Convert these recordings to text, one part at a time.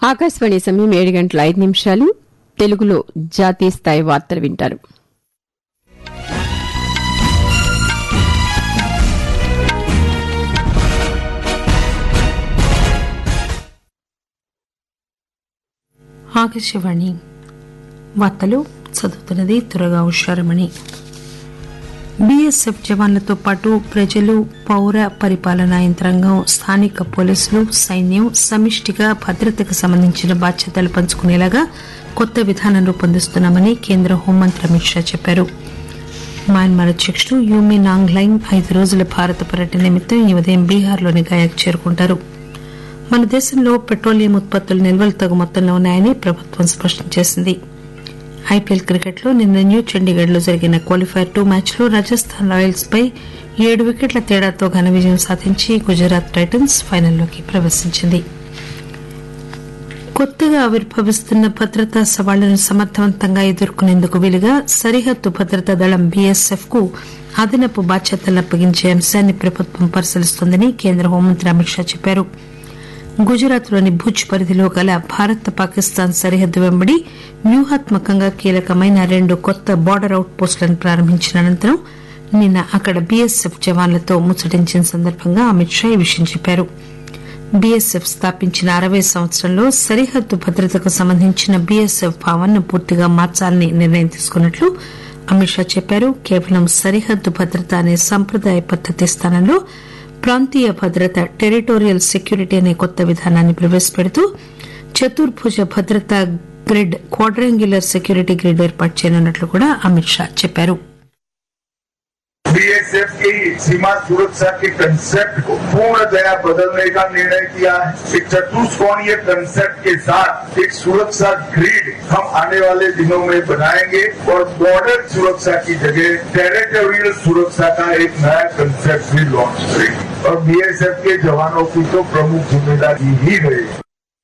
ఆకాశవాణి సమయం ఏడు గంటల ఐదు నిమిషాలు తెలుగులో జాతీయ స్థాయి వార్తలు వింటారు ఆకాశవాణి వార్తలు చదువుతున్నది త్వరగా హుషారమణి బీఎస్ఎఫ్ జవాన్లతో పాటు ప్రజలు పౌర పరిపాలనా యంత్రాంగం స్థానిక పోలీసులు సైన్యం సమిష్టిగా భద్రతకు సంబంధించిన బాధ్యతలు పంచుకునేలాగా కొత్త విధానం రూపొందిస్తున్నామని కేంద్ర హోంమంత్రి అమిత్ షా చెప్పారు మయన్మార్ అధ్యకుడు యూమి నాంగ్లైంగ్ ఐదు రోజుల భారత పర్యటన నిమిత్తం ఈ ఉదయం బీహార్లోని గయాకు చేరుకుంటారు మన దేశంలో పెట్రోలియం ఉత్పత్తుల నిల్వలు తగు మొత్తంలో ఉన్నాయని ప్రభుత్వం స్పష్టం చేసింది ఐపీఎల్ క్రికెట్లో నిన్న న్యూ చండీగఢ్ లో జరిగిన క్వాలిఫైర్ టూ మ్యాచ్లో రాజస్థాన్ రాయల్స్ పై ఏడు వికెట్ల తేడాతో ఘన విజయం సాధించి గుజరాత్ టైటన్స్ ఫైనల్లోకి ప్రవేశించింది కొత్తగా ఆవిర్భవిస్తున్న భద్రతా సవాళ్లను సమర్థవంతంగా ఎదుర్కొనేందుకు వీలుగా సరిహద్దు భద్రతా దళం బీఎస్ఎఫ్ కు అదనపు బాధ్యతలు అప్పగించే అంశాన్ని ప్రభుత్వం పరిశీలిస్తోందని కేంద్ర హోంమంత్రి అమిత్ షా చెప్పారు గుజరాత్ లోని భుజ్ పరిధిలో గల భారత్ పాకిస్తాన్ సరిహద్దు వెంబడి వ్యూహాత్మకంగా కీలకమైన రెండు కొత్త బార్డర్ అవుట్ పోస్టులను ప్రారంభించిన అనంతరం నిన్న అక్కడ బీఎస్ఎఫ్ జవాన్లతో ముచ్చటించిన సందర్భంగా అమిత్ షా ఈ విషయం చెప్పారు బీఎస్ఎఫ్ స్థాపించిన అరవై సంవత్సరంలో సరిహద్దు భద్రతకు సంబంధించిన బీఎస్ఎఫ్ భావనను పూర్తిగా మార్చాలని నిర్ణయం తీసుకున్నట్లు అమిత్ షా చెప్పారు కేవలం సరిహద్దు భద్రత అనే సంప్రదాయ పద్దతి స్థానంలో ప్రాంతీయ భద్రత టెరిటోరియల్ సెక్యూరిటీ అనే కొత్త విధానాన్ని ప్రవేశపెడుతూ చతుర్భుజ భద్రతా గ్రిడ్ క్వాడ్రాంగ్యులర్ సెక్యూరిటీ గ్రిడ్ ఏర్పాటు చేయనున్నట్లు కూడా అమిత్ షా చెప్పారు बीएसएफ की सीमा सुरक्षा के कंसेप्ट को पूर्णतया बदलने का निर्णय किया है एक चतुष्कोणीय कंसेप्ट के साथ एक सुरक्षा ग्रिड हम आने वाले दिनों में बनाएंगे और बॉर्डर सुरक्षा की जगह टेरिटोरियल सुरक्षा का एक नया कंसेप्ट भी लॉन्च करेंगे और बीएसएफ के जवानों की तो प्रमुख जिम्मेदारी ही रहेगी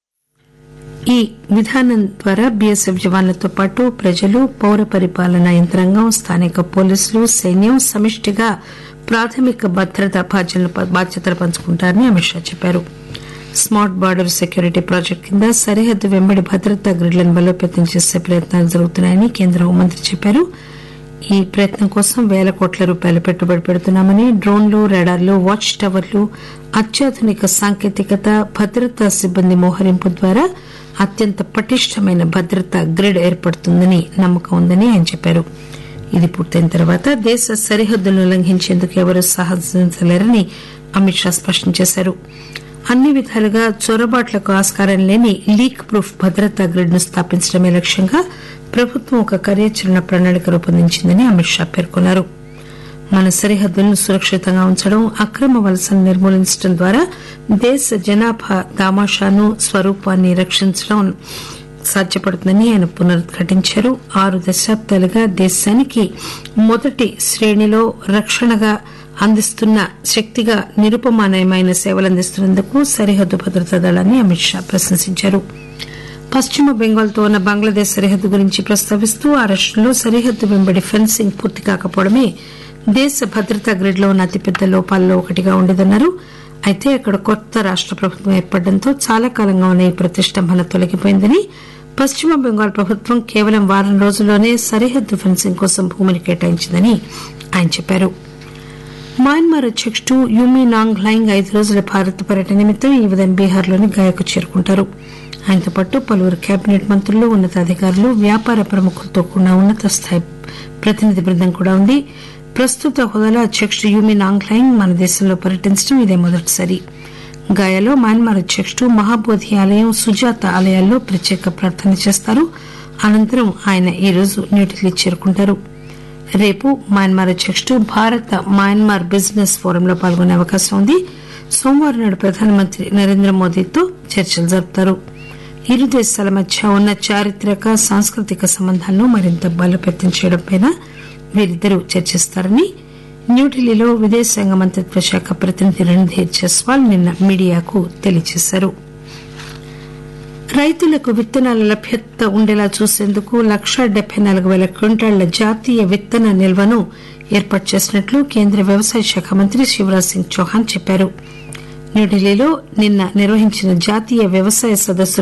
ఈ విధానం ద్వారా బీఎస్ఎఫ్ జవాన్లతో పాటు ప్రజలు పౌర పరిపాలనా యంత్రాంగం స్థానిక పోలీసులు సైన్యం సమిష్టిగా ప్రాథమిక భద్రతా బాధ్యతలు పంచుకుంటారని అమిత్ షా చెప్పారు స్మార్ట్ బార్డర్ సెక్యూరిటీ ప్రాజెక్టు కింద సరిహద్దు వెంబడి భద్రతా గ్రిడ్లను బలోపేతం చేసే ప్రయత్నాలు జరుగుతున్నాయని కేంద్ర హోంమంత్రి చెప్పారు ఈ ప్రయత్నం కోసం వేల కోట్ల రూపాయలు పెట్టుబడి పెడుతున్నామని డ్రోన్లు రాడార్లు వాచ్ టవర్లు అత్యాధునిక సాంకేతికత భద్రతా సిబ్బంది మోహరింపు ద్వారా అత్యంత పటిష్టమైన భద్రతా గ్రిడ్ ఏర్పడుతుందని నమ్మకం ఉందని ఆయన చెప్పారు ఇది పూర్తయిన తర్వాత దేశ సరిహద్దులను ఉల్లంఘించేందుకు ఎవరూ సాహసించలేరని అమిత్ షా స్పష్టం చేశారు అన్ని విధాలుగా చొరబాట్లకు ఆస్కారం లేని లీక్ ప్రూఫ్ భద్రతా గ్రిడ్ ను స్థాపించడమే లక్ష్యంగా ప్రభుత్వం ఒక కార్యాచరణ ప్రణాళిక రూపొందించిందని అమిత్ షా పేర్కొన్నారు మన సరిహద్దులను సురక్షితంగా ఉంచడం అక్రమ వలసను నిర్మూలించడం ద్వారా దేశ జనాభా దామాషాను స్వరూపాన్ని రక్షించడం సాధ్యపడుతుందని ఆయన పునరుద్ఘాటించారు ఆరు దశాబ్దాలుగా దేశానికి మొదటి శ్రేణిలో రక్షణగా అందిస్తున్న శక్తిగా నిరుపమానమైన సేవలు అందిస్తున్నందుకు సరిహద్దు భద్రతా దళాన్ని అమిత్ షా ప్రశంసించారు పశ్చిమ బెంగాల్తో ఉన్న బంగ్లాదేశ్ సరిహద్దు గురించి ప్రస్తావిస్తూ ఆ రాష్టంలో సరిహద్దు వెంబడి ఫెన్సింగ్ పూర్తి కాకపోవడమే దేశ భద్రతా గ్రిడ్ లో ఉన్న అతిపెద్ద లోపాల్లో ఒకటిగా ఉండేదన్నారు అయితే అక్కడ కొత్త రాష్ట ప్రభుత్వం ఏర్పడడంతో చాలా కాలంగా ఉన్న ఈ ప్రతిష్టంభన తొలగిపోయిందని పశ్చిమ బెంగాల్ ప్రభుత్వం కేవలం వారం రోజుల్లోనే సరిహద్దు ఫెన్సింగ్ కోసం భూమిని కేటాయించిందని ఆయన చెప్పారు మయన్మార్ అధ్యకుడు యూమి నాంగ్ లైంగ్ ఐదు రోజుల భారత పర్యటన నిమిత్తం ఈ ఉదయం బీహార్లోని గయాకు చేరుకుంటారు ఆయనతో పాటు పలువురు కేబినెట్ మంత్రులు ఉన్నతాధికారులు వ్యాపార ప్రముఖులతో కూడిన ఉన్నత స్థాయి ప్రతినిధి బృందం కూడా ఉంది ప్రస్తుత హోదాలో అధ్యకుడు యూమి నాంగ్లైంగ్ మన దేశంలో పర్యటించడం ఇదే మొదటిసారి గాయాలో మయన్మార్ అధ్యకుడు మహాబోధి ఆలయం సుజాత ఆలయాల్లో ప్రత్యేక ప్రార్థన చేస్తారు అనంతరం ఆయన ఈరోజు న్యూఢిల్లీ చేరుకుంటారు రేపు మయన్మార్ అధ్యకుడు భారత మయన్మార్ బిజినెస్ ఫోరంలో పాల్గొనే అవకాశం ఉంది సోమవారం నాడు ప్రధానమంత్రి నరేంద్ర మోదీతో చర్చలు జరుపుతారు ఇరు దేశాల మధ్య ఉన్న చారిత్రక సాంస్కృతిక సంబంధాలను మరింత బలోపేతం చేయడంపై వీరిద్దరూ చర్చిస్తారని న్యూఢిల్లీలో విదేశాంగ మంత్రిత్వ శాఖ ప్రతినిధి రణ్ధీర్ జస్వాల్ నిన్న మీడియాకు తెలియజేశారు రైతులకు విత్తనాల లభ్యత ఉండేలా చూసేందుకు లక్షా డెబ్బై నాలుగు పేల క్వింటాళ్ల జాతీయ విత్తన నిల్వను ఏర్పాటు చేసినట్లు కేంద్ర వ్యవసాయ శాఖ మంత్రి శివరాజ్ సింగ్ చౌహాన్ చెప్పారు న్యూఢిల్లీలో నిన్న నిర్వహించిన జాతీయ వ్యవసాయ సదస్సు